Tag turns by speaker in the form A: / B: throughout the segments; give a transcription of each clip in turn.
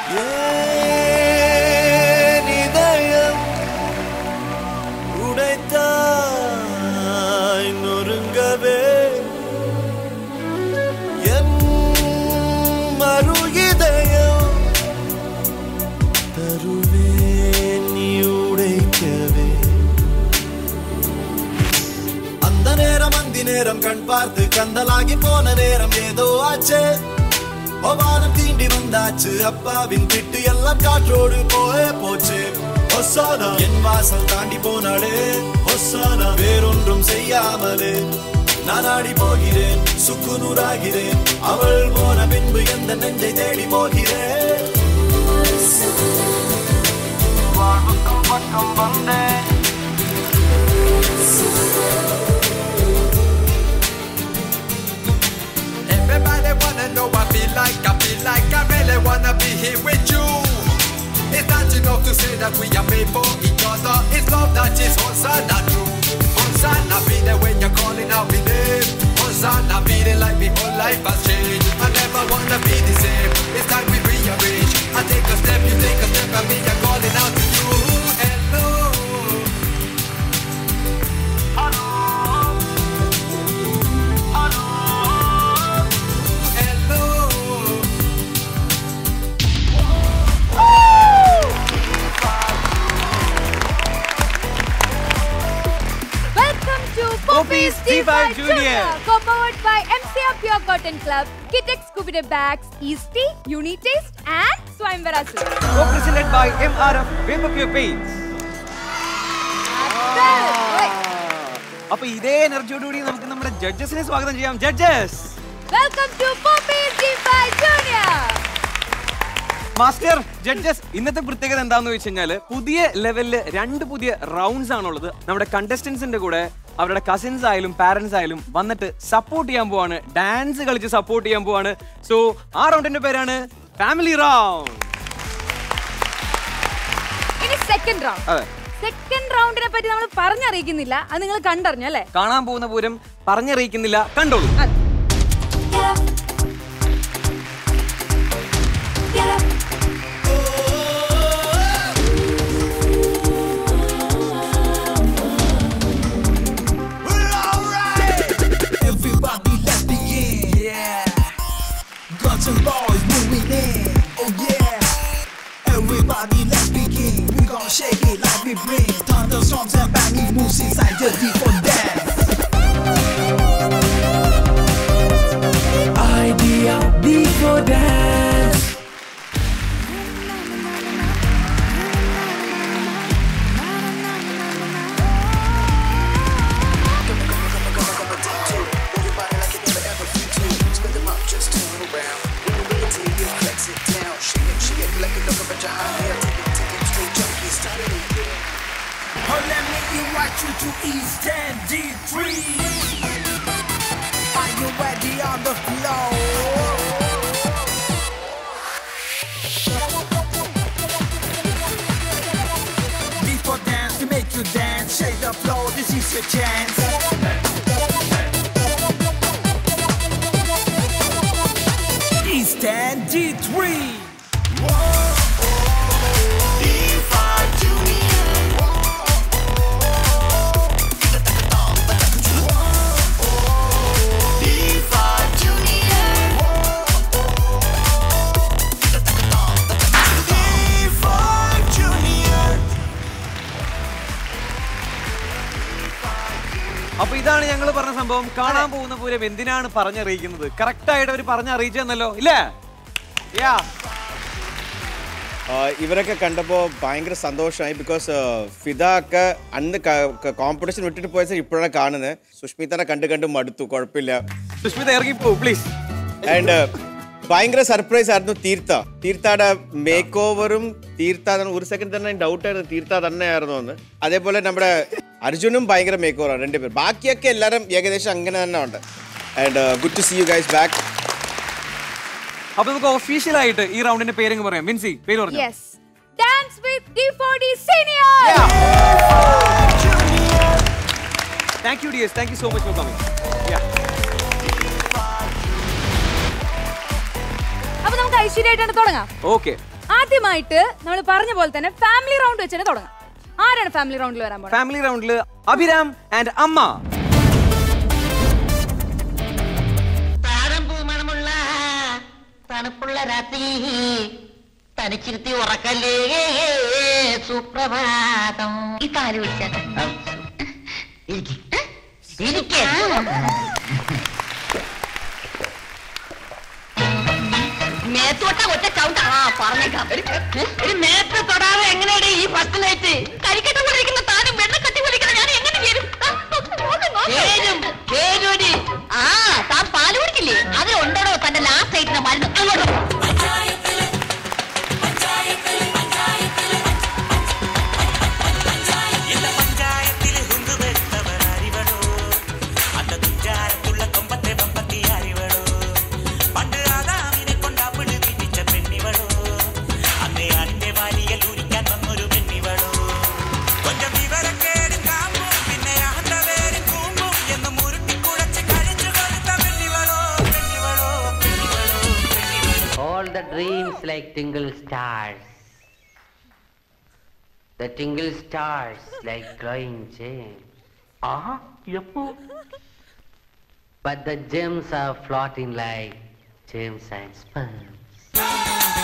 A: ஏன் இதயம் உடைத்தாய் நொறுங்கவே என் மறு இதயம் தருவேன் நீ உடைக்கவே அந்த நேரம் அந்தி நேரம் கண் பார்த்து கந்தலாகி போன நேரம் ஏதோ ஆச்சே ஒவானம் தீண்டி வந்தாச்சு அப்பாவின் திட்டு எல்லாம் காற்றோடு போயே போச்சு ஒசானா என் வாசல் தாண்டி போனாளே ஒசானா வேறொன்றும் செய்யாமலே நான் ஆடி போகிறேன் சுக்குநூறாகிறேன் அவள் போன பின்பு எந்த நெஞ்சை தேடி போகிறேன் வாழ்வுக்கும் பக்கம் வந்தேன்
B: Everybody wanna know I feel like, I feel like I really wanna be here with you. It's not enough to say that we are made for each other. It's love that is Hosanna true. Hosanna be there when you're calling out my name. Hosanna feeling like my whole life has changed. I never wanna be the same. It's time we rearrange. I take a step, you take a step, and me I'm calling out to you. Hello. Hello.
C: Welcome to
D: Poppy's
C: Poppy's
D: D5
C: D5
D: Junior.
C: Junior, co-powered by MCR Pure Cotton Club, Kitex Scooby Bags, Easty, Unitaste, and Swayamvara Silk.
D: Co-presented by MRF Vapor Pure Paints.
C: Right.
D: അപ്പൊ ഇതേ എനർജിയോടുകൂടി നമുക്ക് നമ്മുടെ ജഡ്ജസിനെ സ്വാഗതം ചെയ്യാം judges
C: Welcome to Poppy's D5 Junior.
D: Master judges ഇന്നത്തെ പ്രത്യേകത എന്താണെന്ന് വെച്ച് കഴിഞ്ഞാല് പുതിയ ലെവലില് രണ്ട് പുതിയ റൗണ്ട്സ് ആണുള്ളത് നമ്മുടെ കണ്ടസ്റ്റൻസിന്റെ കൂടെ അവരുടെ കസിൻസ് ആയാലും പാരന്റ്സ് ആയാലും വന്നിട്ട് സപ്പോർട്ട് ചെയ്യാൻ പോവാണ് ഡാൻസ് കളിച്ച് സപ്പോർട്ട് ചെയ്യാൻ പോവാണ് സോ ആ റൗണ്ടിന്റെ പേരാണ് ഫാമിലി റൗണ്ട്
C: ഇനി സെക്കൻഡ് റൗണ്ട്
D: അതെ
C: സെക്കൻഡ് റൗണ്ടിനെ പറ്റി നമ്മൾ പറഞ്ഞറിയിക്കുന്നില്ല അത് നിങ്ങൾ കണ്ടറിഞ്ഞു അല്ലേ
D: കാണാൻ പോകുന്ന പൂരം പറഞ്ഞറിയിക്കുന്നില്ല കണ്ടോളൂ
C: അതെ.
E: Everybody, let's begin. Yeah. Guns and boys moving in. Oh yeah. Everybody, let's begin. We gonna shake it like we bring thunderstorms and banging moves inside the deep for dance. Idea deep for dance. Oh, let me invite you to East End D3. Are you ready on the floor? Before dance, we make you dance. Shake the floor, this is your chance. East End D3.
D: അപ്പൊ ഇതാണ് ഞങ്ങൾ പറഞ്ഞ സംഭവം കാണാൻ പോകുന്ന പൂരം എന്തിനാണ് പറഞ്ഞറിയിക്കുന്നത് correct ആയിട്ട് അവർ പറഞ്ഞറിയിച്ചെന്നല്ലോ ഇല്ലേ യാ
F: ആ, ഇവരൊക്കെ കണ്ടപ്പോൾ ഭയങ്കര സന്തോഷമായി ബിക്കോസ് ഫിദ ഒക്കെ അന്ന് കോമ്പറ്റീഷൻ വിട്ടിട്ട് പോയ ഇപ്പോഴാണ് കാണുന്നത് സുഷ്മിതനെ കണ്ട് കണ്ട് മടുത്തു കുഴപ്പമില്ല
D: സുഷ്മിത ഇറങ്ങി പോ പ്ലീസ്
F: ആൻഡ് ഭയങ്കര സർപ്രൈസ് ആയിരുന്നു തീർത്ഥ തീർത്ഥയുടെ മേക്ക് ഓവറും തീർത്ഥ തന്നെ ഒരു സെക്കൻഡ് തന്നെ ഡൗട്ട് ആയിരുന്നു തീർത്ഥ തന്നെയായിരുന്നു എന്ന് അതേപോലെ നമ്മുടെ അർജുനും ഭയങ്കര മേക്ക് ഓവറാണ് രണ്ടുപേർ ബാക്കിയൊക്കെ എല്ലാവരും ഏകദേശം അങ്ങനെ തന്നെ ഉണ്ട് and good to see you guys back
D: അപ്പൊ നമുക്ക് ഒഫീഷ്യൽ ആയിട്ട് ഈ റൗണ്ടിന്റെ പേരങ്ങ് പറയാം മിൻസി പേര് പറഞ്ഞു
C: Yes. Dance with D4D Senior.
D: Thank you dears thank you so much for coming
C: അപ്പൊ നമുക്ക് ഐശ്വര്യമായിട്ടാണ് തുടങ്ങാം
D: ഓക്കെ
C: ആദ്യം ആദ്യമായിട്ട് നമ്മൾ പറഞ്ഞ പോലെ തന്നെ ഫാമിലി റൗണ്ട് വെച്ച് തന്നെ തുടങ്ങാം ആരാണ് ഫാമിലി റൗണ്ടിൽ വരാൻ പോകുന്നത്
D: ഫാമിലി റൗണ്ടിൽ അഭിരാം ആൻഡ് അമ്മ
G: താരം പൂമണമുള്ള തണുപ്പുള്ള രാത്രി തനിച്ചിരുത്തി ഉറക്കല്ലേ സുപ്രഭാതം ഈ കാല് പിടിച്ചാട്ടെ ഇരിക്ക്. ഇരിക്ക്. മേത്ത് തൊട്ട ഒറ്റ ചവിട്ടാ ആ പറഞ്ഞേക്കാം ഒരു ഒരു മേത്ത് തൊടാതെ എങ്ങനെയാണ് ഈ ഫസ്റ്റ് നൈറ്റ് കരിക്കട്ട കുടിക്കുന്ന താനും വെണ്ണ കട്ടി കുടിക്കുന്ന ഞാൻ എങ്ങനെ ചേരും ആ, നോക്ക്, നോക്ക്, നോക്ക്. ചേരും ചേരൂടി ആ താൻ പാല് കുടിക്കില്ലേ അത് ഉണ്ടോ തന്റെ ലാസ്റ്റ് നൈറ്റിന്റെ മരുന്ന് അങ്ങോട്ട്
H: പഞ്ചായത്തില് ഹുങ്ക് വെച്ചവർ അറിവടോ അന്ന തുഞ്ചാരത്തുള്ള കൊമ്പത്തെ വമ്പത്തി അറിവടോ പണ്ട് ആദാമിനെ കൊണ്ടാപ്പിള് വിധിച്ച പെണ്ണിവളോ അന്നേ അതിന്റെ വാലിയൽ ഉരിക്കാൻ വന്നൊരു പെണ്ണിവളോ കൊഞ്ചം വിവരക്കേടും കാമ്പും പിന്നെ അഹന്ത പേരും കൂമ്പും എന്ന് മുരുട്ടി കുഴച്ച് കഴിച്ചു കൊടുത്ത പെണ്ണിവളോ പെണ്ണിവളോ പെണ്ണിവളോ പെണ്ണിവളോ
G: All the dreams like tingle stars. The tingle stars like glowing gems. Ah, yeppo. But the gems are floating like gems and sperms.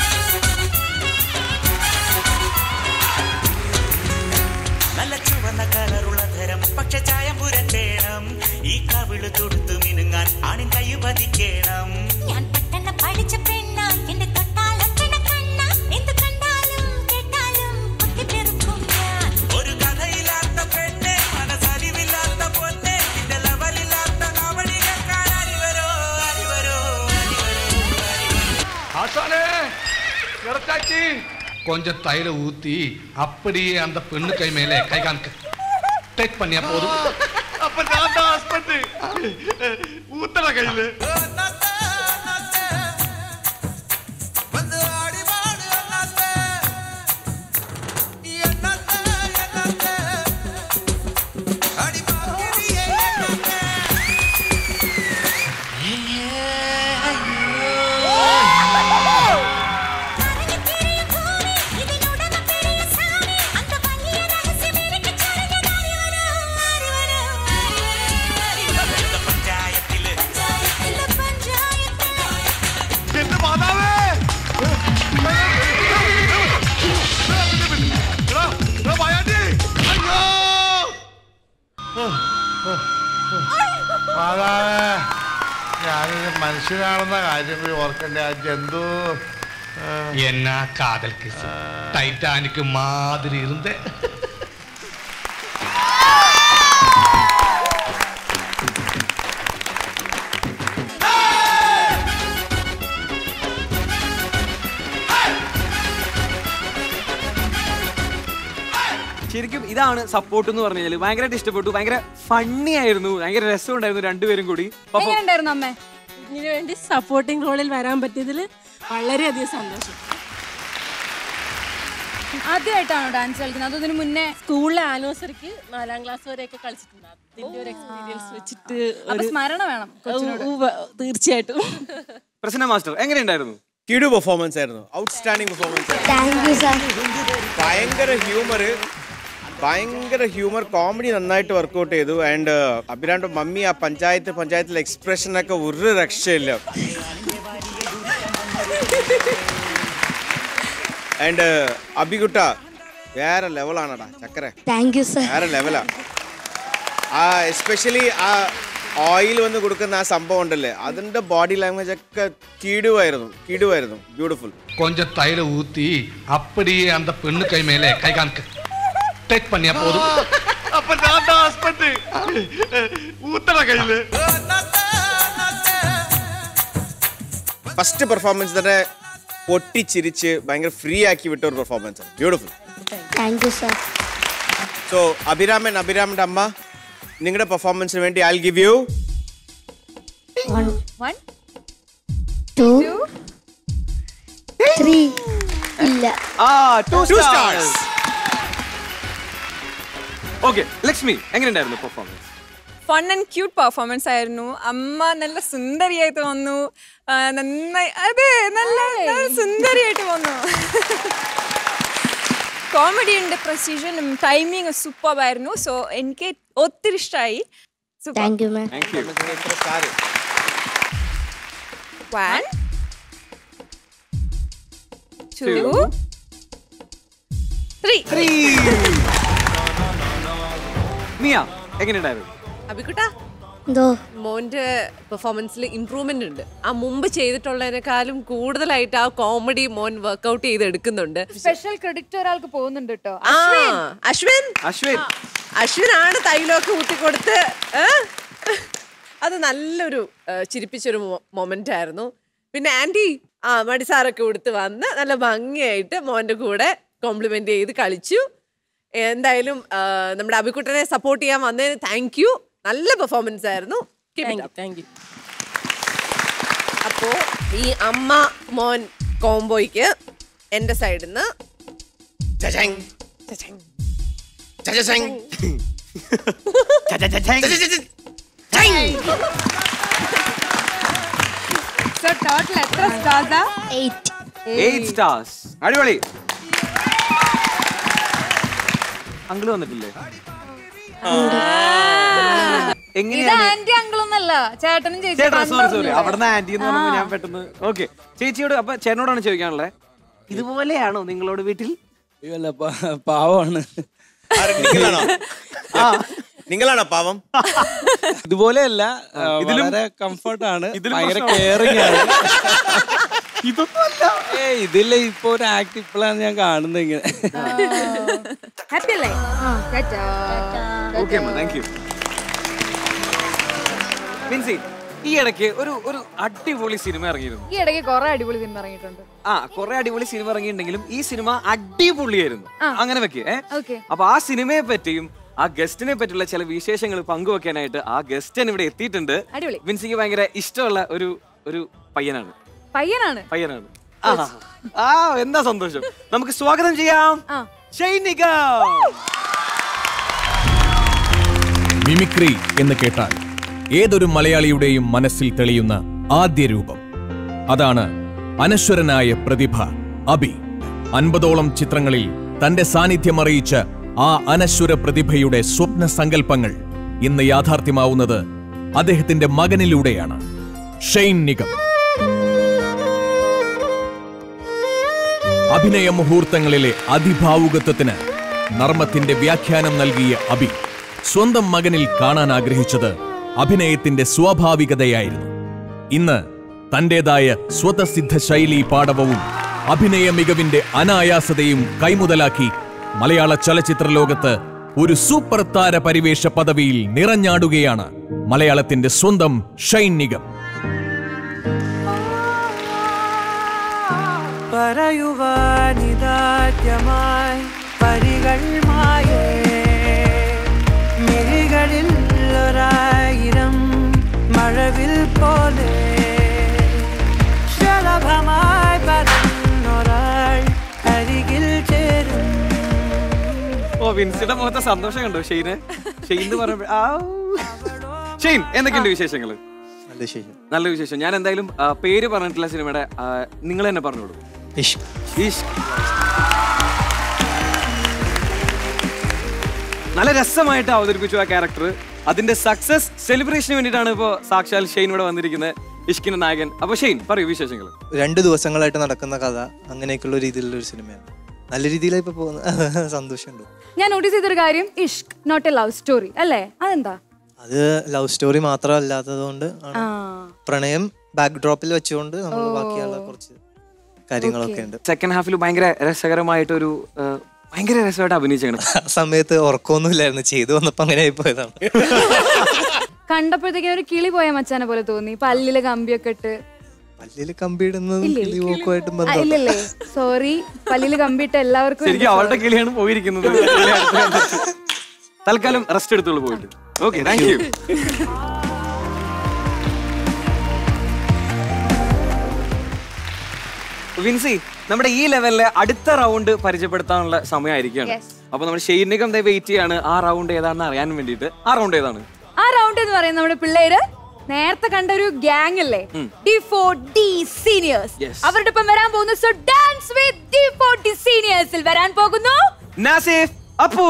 H: നല്ല ചുവന്ന കളറുള്ള ധരം പക്ഷെ ചായം പുരട്ടേണം ഈ കവിള് തൊടുത്തു മിനുങ്ങാൻ ആണിൻ കൈ പതിക്കേണം
I: ഞാൻ പട്ടണ പഠിച്ച പെണ്ണ എന്റെ തൊട്ടാലും കണ്ണ എന്ത് കണ്ടാലും കേട്ടാലും കൊത്തിപ്പെറുക്കും ഞാൻ
H: ഒരു കഥയില്ലാത്ത പെണ്ണെ മനസ്സറിവില്ലാത്ത പൊന്നെ നിന്റെ ലവലില്ലാത്ത കവടി കേൾക്കാൻ അരിവരോ അരിവരോ
B: ஆசானே கிடைச்சாச்சு கொஞ்சம் தைல ஊத்தி அப்படியே அந்த பெண்ணு கை மேலே கை காமிக்க டேக் பண்ணியா போதும்
A: അപ്പൊ ഞാൻ ഹസ്ബൻഡ് ഊത്തണ കയ്യില്
I: കറങ്ങി തിരിയും ഭൂമി ഇതിനുടമ പെരിയ സാമി അന്ത വലിയ രഹസ്യം എനിക്ക് ചൊരിഞ്ഞത് അറിവരോ അറിവരോ അറിവരോ
H: പഞ്ചായത്തില്
I: പഞ്ചായത്തിലെ പഞ്ചായത്തിലെ
A: എന്റെ മാതാവേ എടാ, എടാ, മായാണ്ടി. അയ്യോ
J: മാതാവേ ഞാനൊരു മനുഷ്യനാണെന്ന കാര്യം കൂടി ഓർക്കണ്ടേ ആ ജന്തു
B: என்ன காதல் கிஸ் டைட்டானிக் மாதிரி இருந்தேன்
D: ശരിക്കും ഇതാണ് സപ്പോർട്ട് എന്ന് പറഞ്ഞു കഴിഞ്ഞാൽ ഭയങ്കരമായിട്ട് ഇഷ്ടപ്പെട്ടു ഭയങ്കര ഫണ്ണി ആയിരുന്നു ഭയങ്കര രസമുണ്ടായിരുന്നു രണ്ടുപേരും കൂടി അപ്പൊ
C: എങ്ങനെയുണ്ടായിരുന്നു അമ്മേ
K: ഇതിനു വേണ്ടി സപ്പോർട്ടിംഗ് റോളിൽ വരാൻ പറ്റിയതിൽ വളരെയധികം സന്തോഷം
C: ആദ്യമായിട്ടാണോ ഡാൻസ് കളിക്കുന്നത് അതോ ഇതിന് മുന്നേ
K: സ്കൂളിലെ ആനിവേഴ്സറിക്ക് നാലാം ക്ലാസ് വരെയൊക്കെ കളിച്ചിട്ടുണ്ട് അതിന്റെ ഒരു എക്സ്പീരിയൻസ് വെച്ചിട്ട്
C: അപ്പൊ
K: ഒരു-
C: സ്മരണ വേണം കൊച്ചിനോട്.
K: ഉവ്വ് തീർച്ചയായിട്ടും
D: പ്രസന്ന മാസ്റ്റർ എങ്ങനെയുണ്ടായിരുന്നു
F: കിടു പെർഫോമൻസ് ആയിരുന്നു ഔട്ട്സ്റ്റാൻഡിങ് പെർഫോമൻസ് ഭയങ്കര ഹ്യൂമർ ഭയങ്കര ഹ്യൂമർ കോമഡി നന്നായിട്ട് വർക്കൗട്ട് ചെയ്തു ആൻഡ് അഭിരാന്റെ മമ്മി ആ പഞ്ചായത്ത് പഞ്ചായത്തിലെ എക്സ്പ്രഷനൊക്കെ ഒരു രക്ഷയില്ല ആൻഡ് അഭികുട്ട വേറെ ലെവലാണടാ ചക്കര
I: താങ്ക് യു സർ
F: വേറെ ലെവലാ ആ എസ്പെഷ്യലി ആ ഓയിൽ വന്ന് കൊടുക്കുന്ന ആ സംഭവം ഉണ്ടല്ലേ അതിന്റെ ബോഡി ലാംഗ്വേജ് ഒക്കെ കീടുവായിരുന്നു കീടുവായിരുന്നു ബ്യൂട്ടിഫുൾ
B: கொஞ்சம் தைல ஊத்தி அப்படியே அந்த பெண்ணு கை மேலே கை காமிக்க டேக் பண்ணியா போதும்
A: അപ്പൊ ഞാൻ ഹസ്ബൻഡ് ഊത്തണ കയ്യില്
F: ഫസ്റ്റ് പെർഫോമൻസ് തന്നെ പൊട്ടിച്ചിരിച്ച് ഭയങ്കര ഫ്രീ ആക്കി വിട്ട ഒരു performance beautiful
I: thank you sir
F: so Abhiraman അഭിരാമന്റെ അമ്മ നിങ്ങളുടെ പെർഫോമൻസിന് വേണ്ടി I give you
C: one
I: two three ഇല്ല
D: ആ two
F: Two
D: stars
F: stars.
D: Okay Lakshmi എങ്ങനെയുണ്ടായിരുന്നു performance
L: fun and cute performance ആയിരുന്നു അമ്മ നല്ല സുന്ദരിയായിട്ട് വന്നു ആ, നന്നായി അതെ നല്ല നല്ല സുന്ദരിയായിട്ട് വന്നു കോമഡിയുടെ പ്രൊസീജിയറും ടൈമിങ് സൂപ്പർ ആയിരുന്നു സോ എനിക്ക് ഒത്തിരി ഇഷ്ടമായി
M: thank you ma'am
D: thank you
L: one two
D: Two.
L: Three
D: Mia എങ്ങനെയുണ്ടായിരുന്നു
N: അബിക്കുട്ടാ
M: എന്തോ
N: മോന്റെ പെർഫോമൻസിൽ ഇമ്പ്രൂവ്മെന്റ് ഉണ്ട് ആ മുമ്പ് ചെയ്തിട്ടുള്ളതിനേക്കാളും കൂടുതലായിട്ട് ആ കോമഡി മോൻ വർക്ക്ഔട്ട് ചെയ്ത് എടുക്കുന്നുണ്ട്
C: സ്പെഷ്യൽ ക്രെഡിറ്റ് ഒരാൾക്ക് പോകുന്നുണ്ട് കേട്ടോ
N: ആ അശ്വിൻ
D: അശ്വിൻ
N: അശ്വിനാണ് തൈലമൊക്കെ ഊട്ടിക്കൊടുത്ത് ഏ? അത് നല്ലൊരു ഏ, ചിരിപ്പിച്ചൊരു മൊമെന്റ് ആയിരുന്നു പിന്നെ ആന്റി ആ മടിസാറൊക്കെ കൊടുത്ത് വന്ന് നല്ല ഭംഗിയായിട്ട് മോന്റെ കൂടെ കോംപ്ലിമെന്റ് ചെയ്ത് കളിച്ചു എന്തായാലും ആ, നമ്മുടെ അബിക്കുട്ടനെ സപ്പോർട്ട് ചെയ്യാൻ വന്നതിന് താങ്ക് യു നല്ല പെർഫോമൻസ് ആയിരുന്നു Keep it up.
K: Thank you
N: അപ്പോ ഈ അമ്മ മോൻ കോംബോയ്ക്ക് എന്റെ സൈഡിൽ നിന്ന്
C: സോ ടോട്ടൽ എത്ര സ്റ്റാർസാ
M: എയ്റ്റ്
D: എയ്റ്റ് സ്റ്റാർസ് അടിപൊളി അങ്കിള് വന്നിട്ടില്ലേ
C: ഇത്
D: എങ്ങനെയാണ്
C: ആന്റി അങ്കിളൊന്നല്ല ചേട്ടനും ചേച്ചി
D: ചേട്ടാ സോറി സോറി അവിടുന്ന് ആന്റി എന്ന് പറയുമ്പോൾ ഞാൻ പെട്ടെന്ന് ഓക്കെ ചേച്ചിയോട് അപ്പൊ ചേട്ടനോടാണ് ചോദിക്കാനുള്ളത് ഇതുപോലെയാണോ നിങ്ങളോട് വീട്ടിൽ
O: അല്ല പാവമാണ്
F: നിങ്ങളാണോ നിങ്ങളാണോ പാവം
O: ഇതുപോലെയല്ല ആ,
D: ഇതിലും-
O: വളരെ കംഫർട്ടാണ്
D: ഇതിലും
O: ഭയങ്കര
D: പ്രശ്നമാണ്.
O: കെയറിംഗ് ആണ് ഏ ഇതില്ല ഇപ്പൊ ഒരു ആക്ട് ഇപ്പോഴാണ് ഞാൻ കാണുന്നത് ഇങ്ങനെ
C: ഹാപ്പി അല്ലേ
D: ഓക്കെ താങ്ക് യു മിൻസി ഈ ഇടയ്ക്ക് ഒരു ഒരു അടിപൊളി സിനിമ ഇറങ്ങിയിരുന്നു
C: ഈ ഇടയ്ക്ക് കുറെ അടിപൊളി സിനിമ ഇറങ്ങിയിട്ടുണ്ട്
D: ആ കുറെ അടിപൊളി സിനിമ ഇറങ്ങിയിട്ടുണ്ടെങ്കിലും ഈ സിനിമ അടിപൊളിയായിരുന്നു അങ്ങനെ വെക്കേ ഏ
C: ഓക്കെ
D: അപ്പൊ ആ സിനിമയെ പറ്റിയും ആ ഗസ്റ്റിനെ പറ്റിയുള്ള ചില വിശേഷങ്ങൾ പങ്കുവെക്കാനായിട്ട് ആ ഗസ്റ്റ് ഇവിടെ എത്തിയിട്ടുണ്ട്
C: അടിപൊളി
D: വിൻസിക്ക് ഭയങ്കര ഇഷ്ടമുള്ള ഒരു ഒരു പയ്യനാണ്
C: പയ്യനാണ്
D: പയ്യനാണ് ആ, ആ എന്താ സന്തോഷം നമുക്ക് സ്വാഗതം ചെയ്യാം
C: ആ.
D: ഷൈനിക
P: മിമിക്രി എന്ന് കേട്ടാൽ ഏതൊരു മലയാളിയുടെയും മനസ്സിൽ തെളിയുന്ന ആദ്യ രൂപം അതാണ് അനശ്വരനായ പ്രതിഭ അബി അൻപതോളം ചിത്രങ്ങളിൽ തന്റെ സാന്നിധ്യം അറിയിച്ച ആ അനശ്വര പ്രതിഭയുടെ സ്വപ്ന സങ്കല്പങ്ങൾ ഇന്ന് യാഥാർത്ഥ്യമാവുന്നത് അദ്ദേഹത്തിന്റെ മകനിലൂടെയാണ് ഷെയ്ൻ നിഗം അഭിനയ മുഹൂർത്തങ്ങളിലെ അതിഭാവുകത്വത്തിന് നർമ്മത്തിന്റെ വ്യാഖ്യാനം നൽകിയ അബി സ്വന്തം മകനിൽ കാണാൻ ആഗ്രഹിച്ചത് അഭിനയത്തിന്റെ സ്വാഭാവികതയായിരുന്നു ഇന്ന് തന്റേതായ സ്വതസിദ്ധ ശൈലി പാടവവും അഭിനയ മികവിന്റെ അനായാസതയും കൈമുതലാക്കി മലയാള ചലച്ചിത്ര ലോകത്ത് ഒരു സൂപ്പർ താര പരിവേഷ പദവിയിൽ നിറഞ്ഞാടുകയാണ് മലയാളത്തിന്റെ സ്വന്തം ഷൈൻ നിഗം
Q: പറയുവാനിതാദ്യമായി വരികൾ മായേ മിഴികളിൽ ഒരായിരം മഴവിൽ പോലെ ശലഭമായി പരന്നൊരാൾ അരികിൽ ചേരും
D: ഓ വിൻസിയുടെ മുഖത്തെ സന്തോഷം കണ്ടോ ഷെയ്ന് ഷെയ്ൻ എന്ന് പറയുമ്പോ ആ ഷെയ്ൻ എന്തൊക്കെയുണ്ട് വിശേഷങ്ങള്
R: നല്ല വിശേഷം
D: നല്ല വിശേഷം ഞാൻ എന്തായാലും ആ, പേര് പറഞ്ഞിട്ടുള്ള സിനിമയുടെ ആ, നിങ്ങൾ തന്നെ പറഞ്ഞോളൂ
R: ഇഷ്
D: ഇഷ്ക്. നല്ല രസമായിട്ട് അവതരിപ്പിച്ചു ആ ക്യാരക്ടർ അതിന്റെ സക്സസ് സെലിബ്രേഷന് വേണ്ടിയിട്ടാണ് ഇപ്പോ സാക്ഷാൽ ഷെയ്ൻ ഇവിടെ വന്നിരിക്കുന്നത് ഇഷ്കിന്റെ നായകൻ അപ്പൊ ഷെയ്ൻ പറയൂ വിശേഷങ്ങൾ
R: രണ്ട് ദിവസങ്ങളായിട്ട് നടക്കുന്ന കഥ അങ്ങനെയൊക്കെയുള്ള രീതിയിലുള്ള ഒരു സിനിമയാണ് നല്ല രീതിയിലാണ് ഇപ്പൊ പോകുന്നത് സന്തോഷമുണ്ട്
C: ഞാൻ നോട്ടീസ് ചെയ്തൊരു കാര്യം Ishq not a love story അല്ലേ അതെന്താ
R: അത് ലവ് സ്റ്റോറി മാത്രമല്ലാത്തത് കൊണ്ട് ആണ്
C: ആ
R: പ്രണയം ബാക്ക് ഡ്രോപ്പിൽ വെച്ചുകൊണ്ട് നമ്മൾ ബാക്കിയുള്ള കുറച്ച് കാര്യങ്ങളൊക്കെ ഉണ്ട്
D: സെക്കൻഡ് ഹാഫിൽ ഭയങ്കര രസകരമായിട്ടൊരു ആ, ഭയങ്കര രസമായിട്ട് അഭിനയിച്ചാണ്
R: ആ സമയത്ത് ഉറക്കമൊന്നും ഇല്ലായിരുന്നു ചെയ്തു വന്നപ്പോ അങ്ങനെ ആയി പോയതാണ്
C: കണ്ടപ്പോഴത്തേക്കും ഒരു കിളി പോയ മച്ചാനെ പോലെ തോന്നി പല്ലില് കമ്പിയൊക്കെ ഇട്ട്
R: പല്ലില് കമ്പിയിടുന്നതും
C: ഇല്ലേ?
R: കിളിപോക്കുമായിട്ടും
C: ആ,
R: ബന്ധം
C: ഇല്ലല്ലേ സോറി പല്ലില് കമ്പിയിട്ട് എല്ലാവർക്കും
D: ശരിക്കും അവളുടെ കിളിയാണ് പോയിരിക്കുന്നത് കിളി അടുത്ത് കണ്ടിട്ട്. തൽക്കാലം റെസ്റ്റ് എടുത്തോളൂ പോയിട്ട് ഓക്കെ താങ്ക് യു വിൻസി നമ്മുടെ ഈ ലെവലിലെ അടുത്ത റൗണ്ട് പരിചയപ്പെടുത്താനുള്ള സമയമായിരിക്കുകയാണ്
C: Yes.
D: അപ്പൊ നമ്മൾ ഷെയ്നികം വെയിറ്റ് ചെയ്യാണ് ആ റൗണ്ട് ഏതാണെന്ന് അറിയാൻ വേണ്ടിയിട്ട് ആ റൗണ്ട് ഏതാണ്
C: ആ റൗണ്ട് എന്ന് പറയുന്നത് നമ്മുടെ പിള്ളേര് നേരത്തെ കണ്ട ഒരു ഗ്യാങ് അല്ലേ D four D seniors
D: Yes.
C: അവരുടെ ഒപ്പം വരാൻ പോകുന്നു so dance with D four D സീനിയേഴ്സിൽ വരാൻ പോകുന്നു
D: നാസിഫ് അപ്പു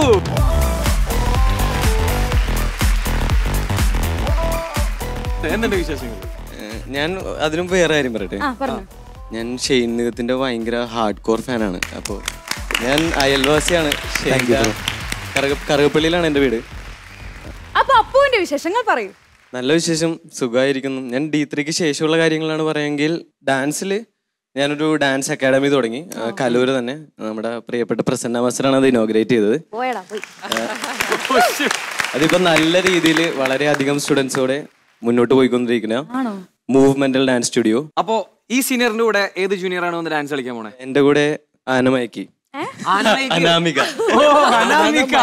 D: എന്തുണ്ട് വിശേഷങ്ങൾ
M: ഞാൻ അതിനു മുമ്പ് വേറെ കാര്യം പറയട്ടെ
C: ആ പറഞ്ഞു
M: ഞാൻ ഷെയ്ൻ നിഗത്തിന്റെ ഭയങ്കര ഹാർഡ് കോർ ഫാനാണ് അപ്പോൾ ഞാൻ അയൽവാസിയാണ്
R: Thank you, bro.
M: കറുക കറുകപ്പള്ളിയിലാണ് എൻ്റെ വീട്
C: അപ്പൊ അപ്പുവിന്റെ വിശേഷങ്ങൾ പറയൂ
M: നല്ല വിശേഷം സുഖമായിരിക്കുന്നു ഞാൻ ഡി ത്രീക്ക് ശേഷമുള്ള കാര്യങ്ങളാണ് പറയുമെങ്കിൽ ഡാൻസിൽ ഞാനൊരു ഡാൻസ് അക്കാഡമി തുടങ്ങി ആ, കലൂര് തന്നെ നമ്മുടെ പ്രിയപ്പെട്ട പ്രസന്ന മാസ്റ്ററാണ് അത് ഇനോഗ്രേറ്റ് ചെയ്തത്
C: പോയടാ പോയി
M: അതിപ്പോ നല്ല രീതിയിൽ വളരെയധികം സ്റ്റുഡൻസോടെ മുന്നോട്ട് പോയിക്കൊണ്ടിരിക്കുന്ന
C: ആണോ
M: മൂവ്മെന്റൽ ഡാൻസ് സ്റ്റുഡിയോ
D: അപ്പോ ഈ സീനിയറിന്റെ കൂടെ ഏത് ജൂനിയർ ആണ് വന്ന് ഡാൻസ് കളിക്കാൻ പോണേ
M: എന്റെ കൂടെ ആനമയക്കി അനാമിക
D: ഓ അനാമിക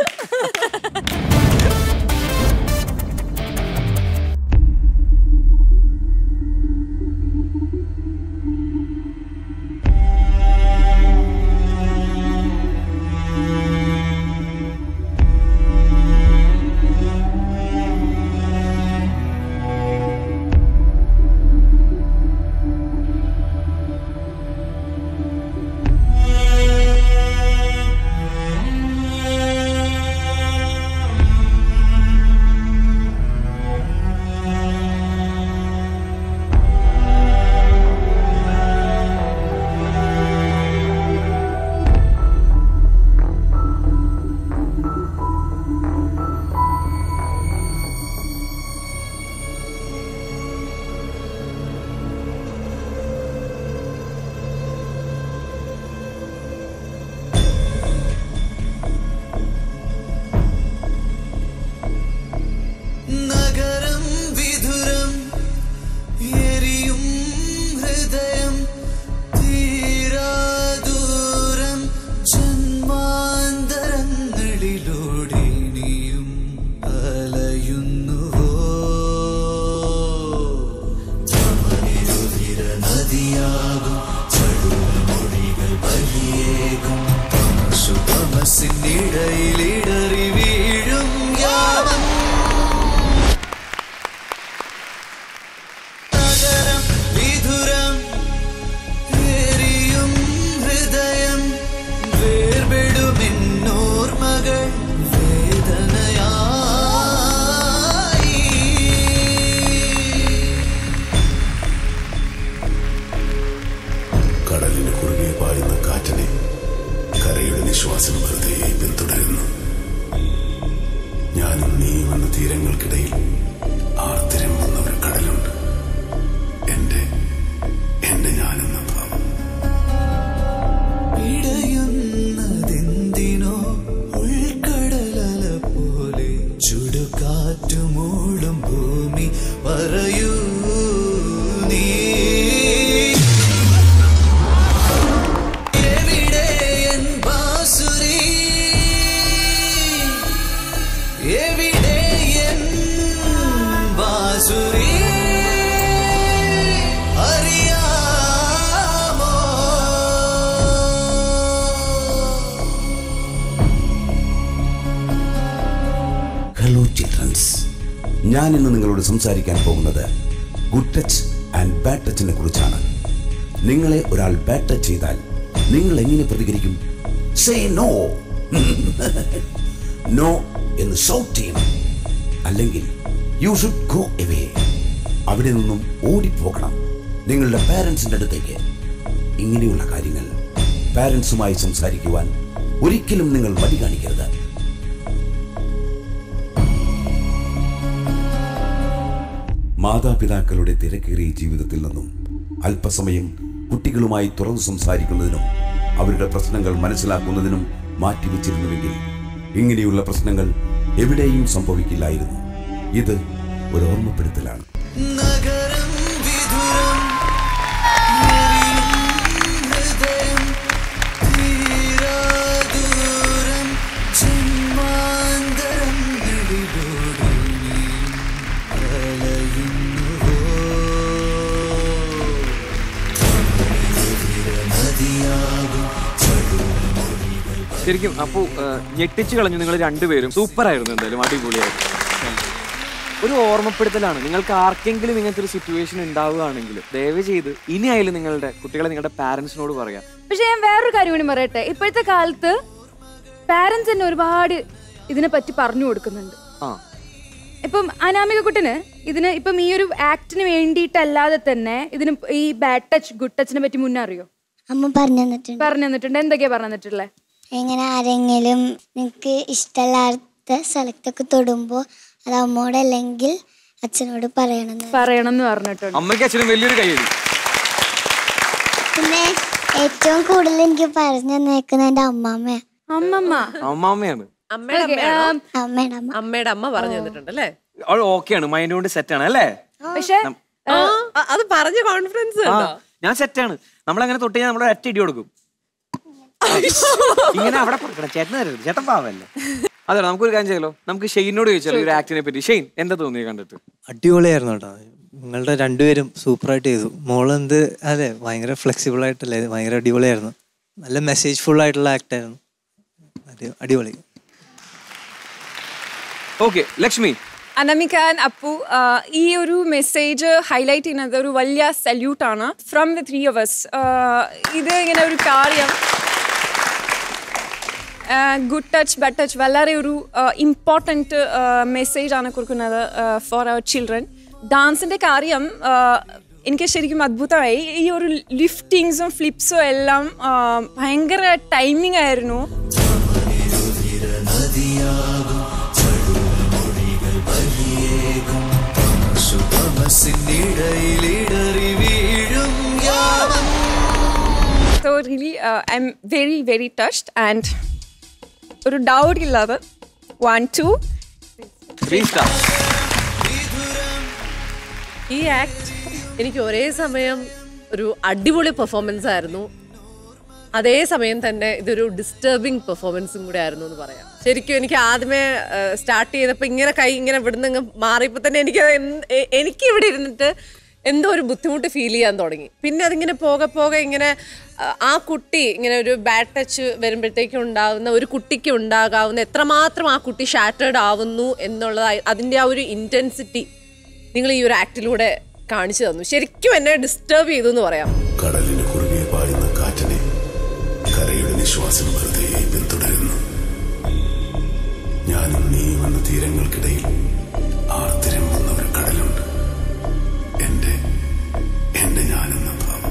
E: നഗരം വിധുരം എരിയും ഹൃദയം തീരാദൂരം ജന്മാന്തരങ്ങളിലൂടെ നീയും അലയുന്നുവോ ധമനിരുതിര നദിയാകും ചടുമൊഴികൾ ബലിയേകും തമസുതമസിനിടയിലിടറി വീഴും യാവം നഗരം വിധുരം എരിയും ഹൃദയം വേർപെടുമെന്നോർമകൾ വേദനയായി
S: കടലിന് കുറുകെ പായുന്ന കാറ്റിനെ കരയുടെ നിശ്വാസം വെറുതെ പിന്തുടരുന്നു ഞാനും നീയും എന്ന തീരങ്ങൾക്കിടയിൽ ആർത്തിരമ്പുന്ന ഒരു കടലുണ്ട് എന്റെ എന്റെ ഞാനെന്ന ഭാവം
E: ഇടയുന്നതെന്തിനോ ഉൾക്കടലല പോലെ ചുടുകാറ്റു മൂടും ഭൂമി പറയൂ നീ എവിടെ എൻ ബാസുരി എവിടെ എൻ ബാസുരി അറിയാമോ
S: ഹലോ ചിൽഡ്രൻസ് ഞാൻ ഇന്ന് നിങ്ങളോട് സംസാരിക്കാൻ പോകുന്നത് ഗുഡ് ടച്ച് ആൻഡ് ബാഡ് ടച്ചിനെ കുറിച്ചാണ് നിങ്ങളെ ഒരാൾ ബാഡ് ടച്ച് ചെയ്താൽ നിങ്ങൾ എങ്ങനെ പ്രതികരിക്കും സേ നോ നോ എന്ന് ഷൗട്ട് ചെയ്യണം അല്ലെങ്കിൽ യു ഷുഡ് ഗോ എവേ അവിടെ നിന്നും ഓടിപ്പോകണം നിങ്ങളുടെ പാരൻസിന്റെ അടുത്തേക്ക് ഇങ്ങനെയുള്ള കാര്യങ്ങൾ പാരൻസുമായി സംസാരിക്കുവാൻ ഒരിക്കലും നിങ്ങൾ മടി കാണിക്കരുത് മാതാപിതാക്കളുടെ തിരക്കേറിയ ജീവിതത്തിൽ നിന്നും അല്പസമയം കുട്ടികളുമായി തുറന്നു സംസാരിക്കുന്നതിനും അവരുടെ പ്രശ്നങ്ങൾ മനസ്സിലാക്കുന്നതിനും മാറ്റിവെച്ചിരുന്നുവെങ്കിൽ ഇങ്ങനെയുള്ള പ്രശ്നങ്ങൾ എവിടെയും സംഭവിക്കില്ലായിരുന്നു ഇത് ഒരു ഓർമ്മപ്പെടുത്തലാണ്
E: നഗരം വിധുരം എരിയും ഹൃദയം തീരാദൂരം ജന്മാന്തരങ്ങളിലൂടെ നീയും അലയുന്നുവോ ധമനിരുതിര നദിയാകും
D: ശരിക്കും അപ്പോ ഞെട്ടിച്ചു കളഞ്ഞു നിങ്ങൾ രണ്ടുപേരും സൂപ്പർ ആയിരുന്നു എന്തായാലും അടിപൊളിയായിരുന്നു ഒരു ഓർമ്മപ്പെടുത്തലാണ് നിങ്ങൾക്ക് ആർക്കെങ്കിലും ഇങ്ങനത്തെ ഒരു സിറ്റുവേഷൻ ഉണ്ടാവുകയാണെങ്കിൽ ദയവ് ചെയ്ത് ഇനി ആയാലും നിങ്ങളുടെ കുട്ടികളെ നിങ്ങളുടെ പാരന്റ്സിനോട് പറയാം
C: പക്ഷെ ഞാൻ വേറൊരു കാര്യം കൂടി പറയട്ടെ ഇപ്പോഴത്തെ കാലത്ത് പാരന്റ്സ് തന്നെ ഒരുപാട് ഇതിനെ പറ്റി പറഞ്ഞു കൊടുക്കുന്നുണ്ട്
D: ആ
C: ഇപ്പം അനാമിക കുട്ടന് ഇതിന് ഇപ്പം ഈ ഒരു ആക്ടിന് വേണ്ടിയിട്ടല്ലാതെ തന്നെ ഇതിന് ഈ ബാഡ് ടച്ച് ഗുഡ് ടച്ചിനെ പറ്റി മുന്നേ അറിയോ
T: അമ്മ പറഞ്ഞു തന്നിട്ടുണ്ട്
C: പറഞ്ഞു തന്നിട്ടുണ്ട് എന്തൊക്കെയാ പറഞ്ഞു തന്നിട്ടുള്ളത്
T: എങ്ങനെ ആരെങ്കിലും നിനക്ക് ഇഷ്ടമല്ലാത്ത സ്ഥലത്തൊക്കെ തൊടുമ്പോൾ അത് അമ്മോടല്ലെങ്കിൽ അച്ഛനോട് പറയണമെന്ന്
C: പറയണം എന്ന് പറഞ്ഞിട്ടുണ്ട്
D: അമ്മയ്ക്ക് അച്ഛനും വലിയൊരു കൈയടി
T: പിന്നെ ഏറ്റവും കൂടുതൽ എനിക്ക് പറഞ്ഞു തന്നേക്കുന്നത് എൻ്റെ അമ്മാമ്മയാ
C: അമ്മമ്മ
D: അമ്മാമ്മയാണ്
N: അമ്മയുടെ
C: Okay,
N: അമ്മയാണോ?
C: um,
T: അമ്മയുടെ അമ്മ
N: അമ്മയുടെ അമ്മ പറഞ്ഞു തന്നിട്ടുണ്ട് അല്ലേ
D: അവൾ ഓക്കെയാണ് മൈൻഡ് കൊണ്ട് സെറ്റാണ് അല്ലേ
C: പക്ഷെ
N: ആ, അത് പറഞ്ഞ കോൺഫിഡൻസ്
D: ആ,
N: ഉണ്ടോ
D: ഞാൻ സെറ്റാണ് നമ്മളങ്ങനെ തൊട്ട് കഴിഞ്ഞാൽ നമ്മളൊരു ഒറ്റ ഇടി കൊടുക്കും ഇങ്ങനെ അവിടെ കൊടുക്കണം ചേട്ടൻ തരരുത് ചേട്ടൻ പാവല്ലേ അതെ നമുക്കൊരു കാര്യം ചെയ്യലോ നമുക്ക് ഷെയ്നോട് ചോദിച്ചാലോ ഈ ഒരു ആക്ടിനെ പറ്റി ഷെയ്ൻ എന്താ തോന്നി കണ്ടിട്ട്
R: അടിപൊളിയായിരുന്നു കേട്ടോ നിങ്ങളുടെ രണ്ടുപേരും സൂപ്പറായിട്ട് ചെയ്തു മോള് എന്ത് അതെ ഭയങ്കര ഫ്ലെക്സിബിൾ ആയിട്ടല്ലേ ഭയങ്കര അടിപൊളിയായിരുന്നു നല്ല മെസ്സേജ് ഫുൾ ആയിട്ടുള്ള ആക്ട് ആയിരുന്നു അടി- അടിപൊളി
D: ഓക്കെ ലക്ഷ്മി
L: അനമിക ആൻഡ് അപ്പു ആ, ഈ ഒരു മെസ്സേജ് ഹൈലൈറ്റ് ചെയ്യുന്നത് ഒരു വലിയ സല്യൂട്ടാണ് from the three of us ഇത് ഇങ്ങനെ ഒരു കാര്യം ഗുഡ് ടച്ച് ബഡ് ടച്ച് വളരെ ഒരു ഇമ്പോർട്ടൻറ്റ് മെസ്സേജ് ആണ് കൊടുക്കുന്നത് ഫോർ അവർ ചിൽഡ്രൻ ഡാൻസിൻ്റെ കാര്യം ആ, എനിക്ക് ശരിക്കും അത്ഭുതമായി ഈ ഒരു ലിഫ്റ്റിങ്സും ഫ്ലിപ്സും എല്ലാം ആ, ഭയങ്കര ടൈമിംഗ് ആയിരുന്നു so really I am very very touched and ഒരു ഡൗട്ട് ഇല്ലാതെ വൺ ടു
D: ത്രീ സ്റ്റാർ
N: ഈ ആക്ട് എനിക്ക് ഒരേ സമയം ഒരു അടിപൊളി പെർഫോമൻസ് ആയിരുന്നു അതേ സമയം തന്നെ ഇതൊരു ഡിസ്റ്റർബിങ് പെർഫോമൻസും കൂടെ ആയിരുന്നു എന്ന് പറയാം ശരിക്കും എനിക്ക് ആദ്യമേ സ്റ്റാർട്ട് ചെയ്തപ്പോൾ ഇങ്ങനെ കൈ ഇങ്ങനെ ഇവിടുന്ന് അങ്ങ് മാറിയപ്പോൾ തന്നെ എനിക്ക് എന്ത്- എ- എനിക്ക് ഇവിടെ ഇരുന്നിട്ട് എന്തോ ഒരു ബുദ്ധിമുട്ട് ഫീൽ ചെയ്യാൻ തുടങ്ങി പിന്നെ അതിങ്ങനെ പോകെ പോകെ ഇങ്ങനെ ആ, ആ കുട്ടി ഇങ്ങനെ ഒരു ബാഡ് ടച്ച് വരുമ്പോഴത്തേക്കും ഉണ്ടാകുന്ന ഒരു കുട്ടിക്ക് ഉണ്ടാകാവുന്ന എത്രമാത്രം ആ കുട്ടി ഷാറ്റേർഡ് ആവുന്നു എന്നുള്ളത് അതിൻ്റെ ആ ഒരു ഇൻറ്റൻസിറ്റി നിങ്ങൾ ഈ ഒരു ആക്ടിലൂടെ കാണിച്ചു തന്നു ശരിക്കും എന്നെ ഡിസ്റ്റർബ് ചെയ്തു എന്ന് പറയാം
S: കടലിന് കുറുകെ പായുന്ന കാറ്റിനെ കരയുടെ നിശ്വാസം വെറുതെ പിന്തുടരുന്നു ഞാനും നീയും എന്ന തീരങ്ങൾക്കിടയിൽ ആർത്തിരം വന്ന ഒരു കടലുണ്ട് എന്റെ എന്റെ ഞാനെന്ന ഭാവം